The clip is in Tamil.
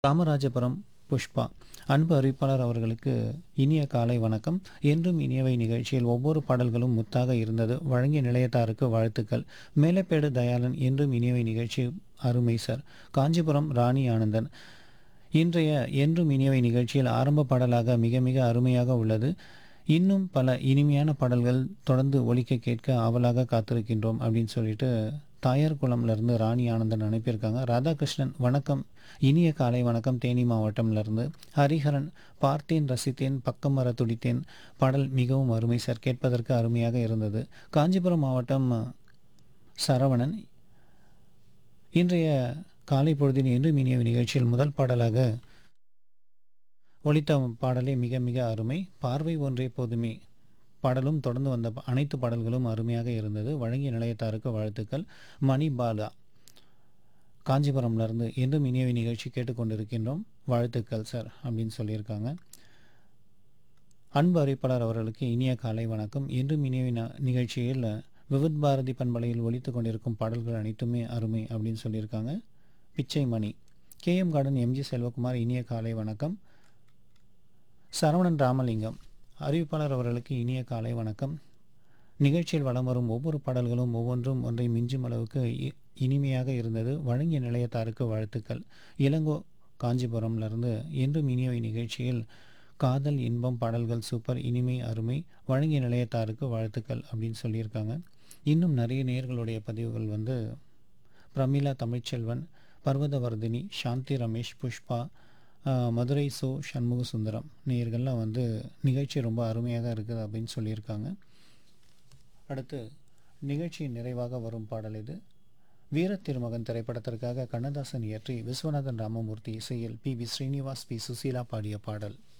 காமராஜபுரம் புஷ்பா அன்பு அறிவிப்பாளர் அவர்களுக்கு இனிய காலை வணக்கம் என்றும் இனியவை நிகழ்ச்சியில் ஒவ்வொரு பாடல்களும் முத்தாக இருந்தது வழங்கிய நிலையத்தாருக்கு வாழ்த்துக்கள் மேலப்பேடு தயாளன் என்றும் இனியவை நிகழ்ச்சி அருமை சார் காஞ்சிபுரம் ராணி ஆனந்தன் இன்றைய என்றும் இனியவை நிகழ்ச்சியில் ஆரம்ப பாடலாக மிக மிக அருமையாக உள்ளது இன்னும் பல இனிமையான பாடல்கள் தொடர்ந்து ஒலிக்க கேட்க ஆவலாக காத்திருக்கின்றோம் அப்படின்னு சொல்லிட்டு தாயார் குளம்லேருந்து ராணி ஆனந்தன் அனுப்பியிருக்காங்க ராதாகிருஷ்ணன் வணக்கம் இனிய காலை வணக்கம் தேனி மாவட்டம்லேருந்து ஹரிஹரன் பார்த்தேன் ரசித்தேன் பக்கம் வர துடித்தேன் பாடல் மிகவும் அருமை சார் கேட்பதற்கு அருமையாக இருந்தது காஞ்சிபுரம் மாவட்டம் சரவணன் இன்றைய காலை பொழுதின் என்று இனிய நிகழ்ச்சியில் முதல் பாடலாக ஒலித்த பாடலே மிக மிக அருமை பார்வை ஒன்றே போதுமே பாடலும் தொடர்ந்து வந்த ப- அனைத்து பாடல்களும் அருமையாக இருந்தது வழங்கிய நிலையத்தாருக்கு வாழ்த்துக்கள் மணி பாலா காஞ்சிபுரம்லேருந்து என்றும் இனியவை நிகழ்ச்சி கேட்டுக்கொண்டிருக்கின்றோம் வாழ்த்துக்கள் சார் அப்படின்னு சொல்லியிருக்காங்க அன்பு அறிவிப்பாளர் அவர்களுக்கு இனிய காலை வணக்கம் என்றும் இனியவை ந- நிகழ்ச்சியில் விவித் பாரதி பண்பலையில் ஒலித்து கொண்டிருக்கும் பாடல்கள் அனைத்துமே அருமை அப்படின்னு சொல்லியிருக்காங்க Pichai Mani K M garden M G Selvakumar இனிய காலை வணக்கம் சரவணன் ராமலிங்கம் அறிவிப்பாளர் அவர்களுக்கு இனிய காலை வணக்கம் நிகழ்ச்சியில் வலம் வரும் ஒவ்வொரு பாடல்களும் ஒவ்வொன்றும் ஒன்றை மிஞ்சும் அளவுக்கு இ- இனிமையாக இருந்தது வழங்கிய நிலையத்தாருக்கு வாழ்த்துக்கள் இளங்கோ காஞ்சிபுரம்லேருந்து என்றும் இனியவை நிகழ்ச்சியில் காதல் இன்பம் பாடல்கள் சூப்பர் இனிமை அருமை வழங்கிய நிலையத்தாருக்கு வாழ்த்துக்கள் அப்படின்னு சொல்லியிருக்காங்க இன்னும் நிறைய நேயர்களுடைய பதிவுகள் வந்து பிரமிளா தமிழ்ச்செல்வன் பர்வதவர்தினி சாந்தி ரமேஷ் புஷ்பா ஆஹ், மதுரை சோ சண்முக சுந்தரம் நேயர்கள்லாம் வந்து நிகழ்ச்சி ரொம்ப அருமையாக இருக்குது அப்படின்னு சொல்லியிருக்காங்க அடுத்து நிகழ்ச்சியின் நிறைவாக வரும் பாடல் இது வீர திருமகன் திரைப்படத்திற்காக கண்ணதாசன் இயற்றி விஸ்வநாதன் ராமமூர்த்தி இசையில் P V Srinivas P Susheela பாடிய பாடல்